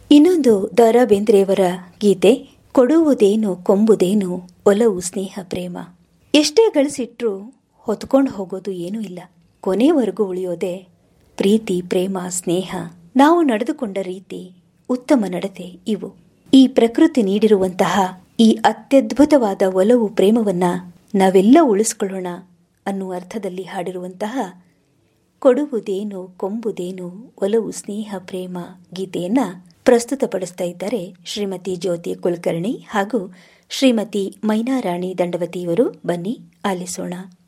ಇನ್ನೊಂದು ದ ರಾ ಬೇಂದ್ರೆಯವರ ಗೀತೆ ಕೊಡುವುದೇನು ಕೊಂಬುದೇನು ಒಲವು ಸ್ನೇಹ ಪ್ರೇಮ ಎಷ್ಟೇ ಗಳಿಸಿಟ್ರೂ ಹೊತ್ಕೊಂಡು ಹೋಗೋದು ಏನೂ ಇಲ್ಲ ಕೊನೆವರೆಗೂ ಉಳಿಯೋದೇ ಪ್ರೀತಿ ಪ್ರೇಮ ಸ್ನೇಹ ನಾವು ನಡೆದುಕೊಂಡ ರೀತಿ ಉತ್ತಮ ನಡತೆ ಇವು ಈ ಪ್ರಕೃತಿ ನೀಡಿರುವಂತಹ ಈ ಅತ್ಯದ್ಭುತವಾದ ಒಲವು ಪ್ರೇಮವನ್ನ ನಾವೆಲ್ಲ ಉಳಿಸ್ಕೊಳ್ಳೋಣ ಅನ್ನುವ ಅರ್ಥದಲ್ಲಿ ಹಾಡಿರುವಂತಹ ಕೊಡುವುದೇನು ಕೊಂಬುದೇನು ಒಲವು ಸ್ನೇಹ ಪ್ರೇಮ ಗೀತೆಯನ್ನ ಪ್ರಸ್ತುತಪಡಿಸ್ತಾ ಇದ್ದಾರೆ ಶ್ರೀಮತಿ ಜ್ಯೋತಿ ಕುಲಕರ್ಣಿ ಹಾಗೂ ಶ್ರೀಮತಿ ಮೈನಾರಾಣಿ ದಂಡವತಿಯವರು ಬನ್ನಿ ಆಲಿಸೋಣ